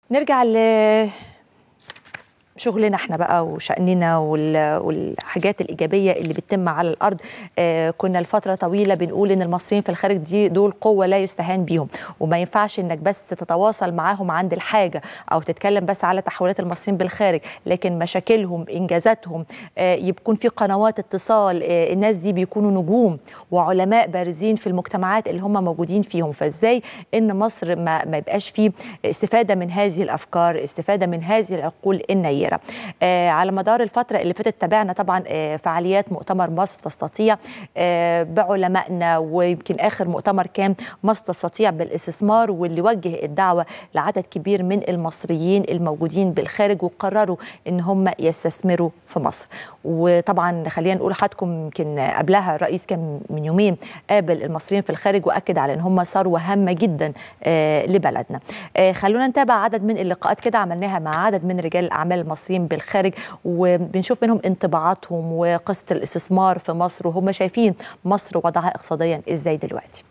نرجع ل شغلنا احنا بقى وشأننا والحاجات الإيجابية اللي بتتم على الأرض آه كنا لفترة طويلة بنقول إن المصريين في الخارج دي دول قوة لا يستهان بيهم وما ينفعش إنك بس تتواصل معاهم عند الحاجة أو تتكلم بس على تحولات المصريين بالخارج لكن مشاكلهم إنجازاتهم آه يكون في قنوات اتصال آه الناس دي بيكونوا نجوم وعلماء بارزين في المجتمعات اللي هم موجودين فيهم فإزاي إن مصر ما, ما يبقاش فيه استفادة من هذه الأفكار استفادة من هذه العقول النيرة كبيره آه على مدار الفتره اللي فاتت تابعنا طبعا آه فعاليات مؤتمر مصر تستطيع آه بعلمائنا ويمكن اخر مؤتمر كان مصر تستطيع بالاستثمار واللي وجه الدعوه لعدد كبير من المصريين الموجودين بالخارج وقرروا ان هم يستثمروا في مصر وطبعا خلينا نقول حضراتكم يمكن قبلها الرئيس كان من يومين قابل المصريين في الخارج واكد على ان هم ثروه هامه جدا آه لبلدنا آه خلونا نتابع عدد من اللقاءات كده عملناها مع عدد من رجال الاعمال المصريين بالخارج وبنشوف منهم انطباعاتهم وقصه الاستثمار في مصر وهم شايفين مصر وضعها اقتصاديا ازاي دلوقتي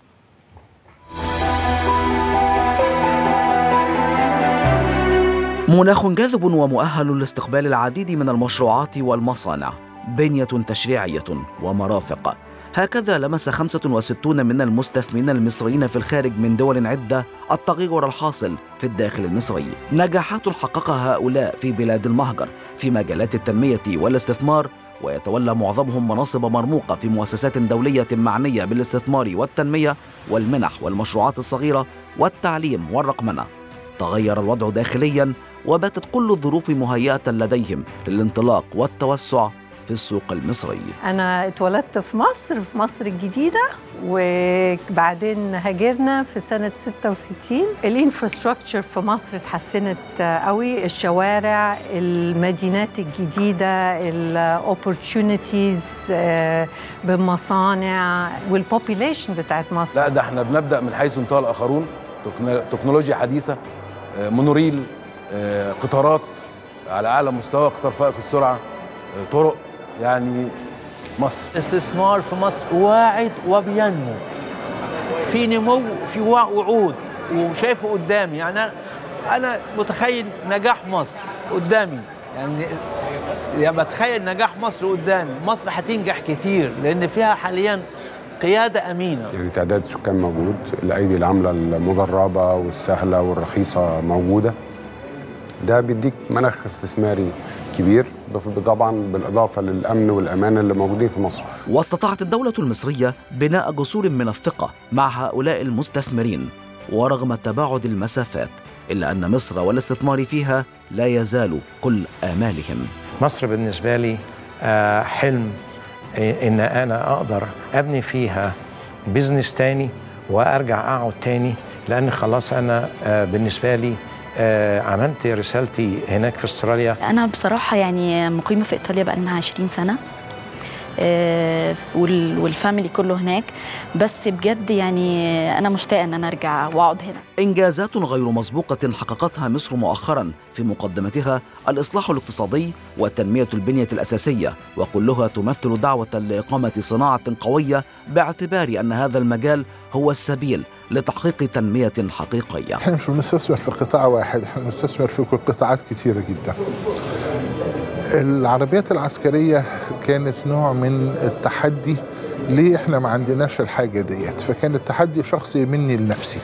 مناخ جاذب ومؤهل لاستقبال العديد من المشروعات والمصانع بنية تشريعية ومرافق هكذا لمس 65 من المستثمرين المصريين في الخارج من دول عدة التغير الحاصل في الداخل المصري نجاحات حققها هؤلاء في بلاد المهجر في مجالات التنمية والاستثمار ويتولى معظمهم مناصب مرموقة في مؤسسات دولية معنية بالاستثمار والتنمية والمنح والمشروعات الصغيرة والتعليم والرقمنة تغير الوضع داخليا وباتت كل الظروف مهيئة لديهم للانطلاق والتوسع في السوق المصري أنا اتولدت في مصر في مصر الجديدة وبعدين هاجرنا في سنة 66 الانفراستراكشر في مصر اتحسنت قوي الشوارع المدينات الجديدة الاوبورتونيتيز بالمصانع والبوبيليشن بتاعت مصر لا ده احنا بنبدأ من حيث انتهى الآخرون تكنولوجيا حديثة مونوريل قطارات على أعلى مستوى قطار فائق السرعة طرق يعني مصر الاستثمار في مصر واعد وبينمو في نمو في وعود وشايفه قدامي يعني انا متخيل نجاح مصر قدامي يعني يعني بتخيل نجاح مصر قدامي مصر هتنجح كتير لان فيها حاليا قياده امينه يعني تعداد سكان موجود الايدي العامله المدربه والسهله والرخيصه موجوده ده بيديك مناخ استثماري كبير طبعا بالاضافه للامن والامان اللي موجودين في مصر. واستطاعت الدوله المصريه بناء جسور من الثقه مع هؤلاء المستثمرين ورغم تباعد المسافات الا ان مصر والاستثمار فيها لا يزال كل امالهم. مصر بالنسبه لي حلم ان انا اقدر ابني فيها بزنس تاني وارجع اقعد تاني لان خلاص انا بالنسبه لي آه عملت رسالتي هناك في استراليا انا بصراحه يعني مقيمه في ايطاليا بقى لنا 20 سنه آه والفاميلي كله هناك بس بجد يعني انا مشتاقه ان انا ارجع واقعد هنا انجازات غير مسبوقه حققتها مصر مؤخرا في مقدمتها الاصلاح الاقتصادي وتنميه البنيه الاساسيه وكلها تمثل دعوه لاقامه صناعه قويه باعتبار ان هذا المجال هو السبيل لتحقيق تنمية حقيقية احنا مش بنستثمر في قطاع واحد احنا بنستثمر في قطاعات كثيرة جدا العربيات العسكرية كانت نوع من التحدي ليه احنا ما عندناش الحاجة ديت فكان التحدي شخصي مني لنفسي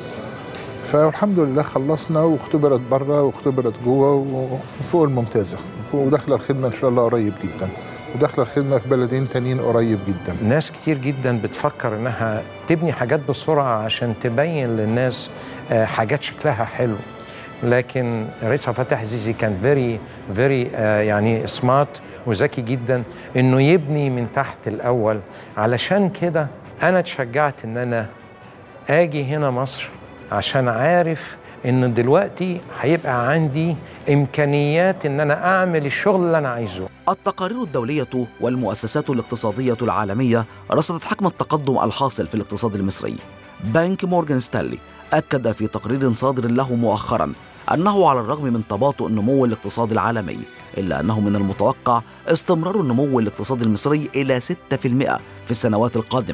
فالحمد لله خلصنا واختبرت بره واختبرت جوه وفوق الممتازة وداخلة الخدمة ان شاء الله قريب جدا وداخله الخدمه في بلدين تانيين قريب جدا ناس كتير جدا بتفكر انها تبني حاجات بسرعه عشان تبين للناس حاجات شكلها حلو لكن الرئيس عبد الفتاح السيسي كان فيري فيري يعني سمارت وذكي جدا انه يبني من تحت الاول علشان كده انا اتشجعت ان انا اجي هنا مصر عشان عارف ان دلوقتي هيبقى عندي امكانيات ان انا اعمل الشغل اللي انا عايزه التقارير الدوليه والمؤسسات الاقتصاديه العالميه رصدت حجم التقدم الحاصل في الاقتصاد المصري بنك مورغان ستانلي اكد في تقرير صادر له مؤخرا انه على الرغم من تباطؤ النمو الاقتصادي العالمي الا انه من المتوقع استمرار النمو الاقتصادي المصري الى 6% في السنوات القادمه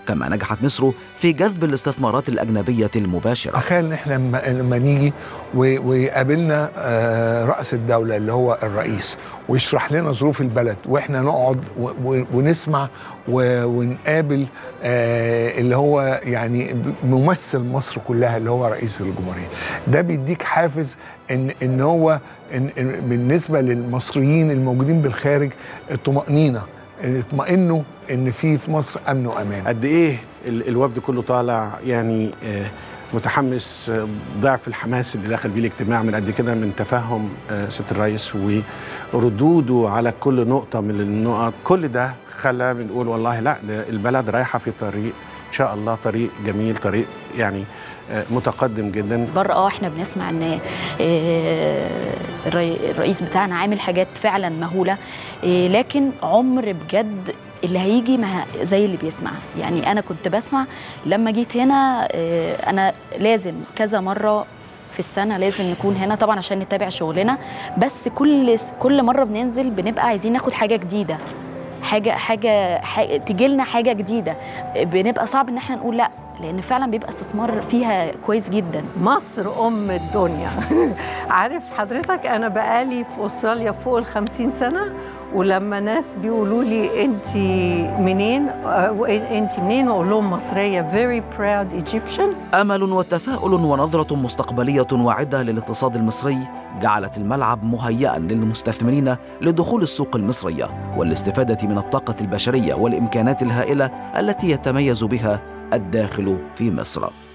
كما نجحت مصر في جذب الاستثمارات الأجنبية المباشرة تخيل ان احنا لما لما نيجي و- ويقابلنا آه، رأس الدولة اللي هو الرئيس ويشرح لنا ظروف البلد واحنا نقعد و- و- ونسمع و- ونقابل آه، اللي هو يعني ب- ممثل مصر كلها اللي هو رئيس الجمهورية ده بيديك حافز ان ان هو إن إن بالنسبة للمصريين الموجودين بالخارج الطمأنينة اطمئنوا ان في في مصر امن وامان قد ايه ال- الوفد كله طالع يعني آه، متحمس آه، ضعف الحماس اللي دخل بيه الاجتماع من قد كده من تفهم آه، سياده الرئيس وردوده على كل نقطه من النقط كل ده خلى بنقول والله لا ده البلد رايحه في طريق ان شاء الله طريق جميل طريق يعني آه، متقدم جدا بره اه احنا بنسمع ان آه، الري- الرئيس بتاعنا عامل حاجات فعلا مهوله آه، لكن عمر بجد اللي هيجي ما زي اللي بيسمع يعني انا كنت بسمع لما جيت هنا آه، انا لازم كذا مره في السنة لازم نكون هنا طبعا عشان نتابع شغلنا بس كل كل مرة بننزل بنبقى عايزين ناخد حاجة جديدة حاجة حاجة, حاجة تجي لنا حاجة جديدة بنبقى صعب ان احنا نقول لا لان فعلا بيبقى استثمار فيها كويس جدا مصر ام الدنيا عارف حضرتك انا بقالي في استراليا فوق ال 50 سنه ولما ناس بيقولوا لي انت منين انت منين واقول لهم مصريه very proud Egyptian امل وتفاؤل ونظره مستقبليه واعده للاقتصاد المصري جعلت الملعب مهيئا للمستثمرين لدخول السوق المصريه والاستفاده من الطاقه البشريه والامكانات الهائله التي يتميز بها الداخل في مصر